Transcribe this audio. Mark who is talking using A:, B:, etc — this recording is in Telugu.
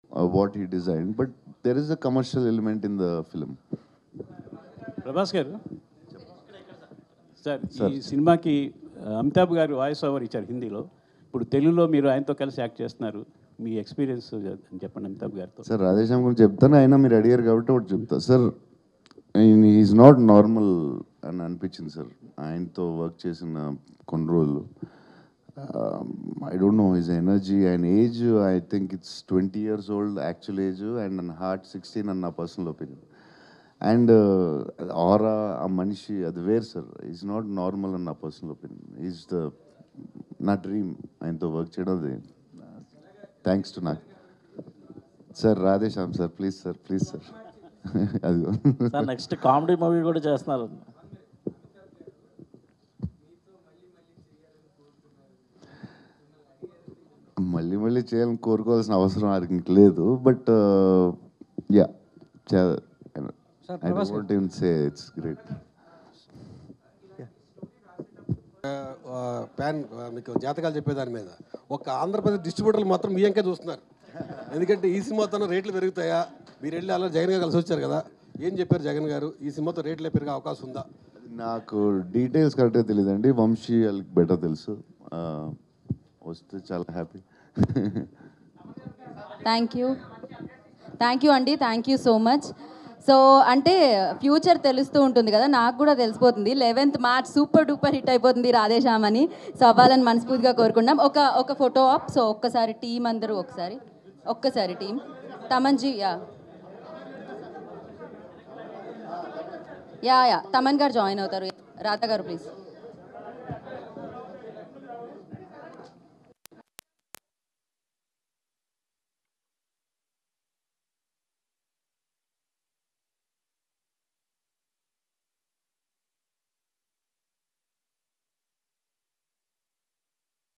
A: uh, what he designed. But there is a commercial element in the film.
B: Prabhas గారు సార్ ఈ సినిమాకి ఆ, అమితాబ్ గారు వాయిస్ ఓవర్ ఇచ్చారు హిందీలో ఇప్పుడు తెలుగులో మీరు ఆయనతో కలిసి యాక్ట్ చేస్తున్నారు మీ ఎక్స్పీరియన్స్ చెప్పండి అమితాబ్ గారితో
A: సార్ రాధేశ్యామ్ గురించి చెప్తాను అయినా మీరు అడిగారు కాబట్టి ఒకటి చెప్తా సార్ ఈజ్ నాట్ నార్మల్ అని అనిపించింది సార్ ఆయనతో వర్క్ చేసిన కొన్ని రోజులు I don't know his energy and age I think it's twenty years old actual age and నా హార్ట్ సిక్స్టీన్ అన్న నా పర్సనల్ ఒపీనియన్ అండ్ ఆరా ఆ మనిషి అది వేరు సార్ ఈజ్ నాట్ నార్మల్ అని నా పర్సనల్ ఒపీనియన్ ఈజ్ ద నా డ్రీమ్ ఆయనతో వర్క్ చేయడం అది థ్యాంక్స్ టు నాకు sir Radhe Shyam sir please sir please sir అదిగో
C: సార్ నెక్స్ట్ కామెడీ మూవీ కూడా చేస్తున్నారు
A: మళ్ళీ మళ్ళీ చేయాలని కోరుకోవాల్సిన అవసరం ఆయనకి లేదు but ya I don't even say it's great
D: pan మీకు జాతకాలు చెప్పేదాని మీద ఒక ఆంధ్రప్రదేశ్ డిస్ట్రిబ్యూటర్లు మాత్రం మీ అంకే చూస్తున్నారు ఎందుకంటే ఈ సినిమాతో రేట్లు పెరుగుతాయా మీరు వెళ్ళి అలా జగన్ గారు కలిసి వచ్చారు కదా ఏం చెప్పారు జగన్ గారు ఈ సినిమాతో రేట్లు పెరిగే అవకాశం ఉందా
A: నాకు డీటెయిల్స్ కరెక్ట్గా తెలియదండి వంశీ వాళ్ళకి బెటర్ తెలుసు Uh, వస్తే చాలా happy
E: thank you thank you అండి thank you so much so అంటే ఫ్యూచర్ తెలుస్తూ ఉంటుంది కదా నాకు కూడా తెలిసిపోతుంది eleventh March super duper hit అయిపోతుంది రాధేశ్యామ్ అని సో అవ్వాలని మనస్ఫూర్తిగా కోరుకున్నాం ఒక ఒక ఫోటో ఆప్ సో ఒక్కసారి టీం అందరూ ఒకసారి ఒక్కసారి team Thaman ji ya ya ya Thaman గారు జాయిన్ అవుతారు రాధా గారు ప్లీజ్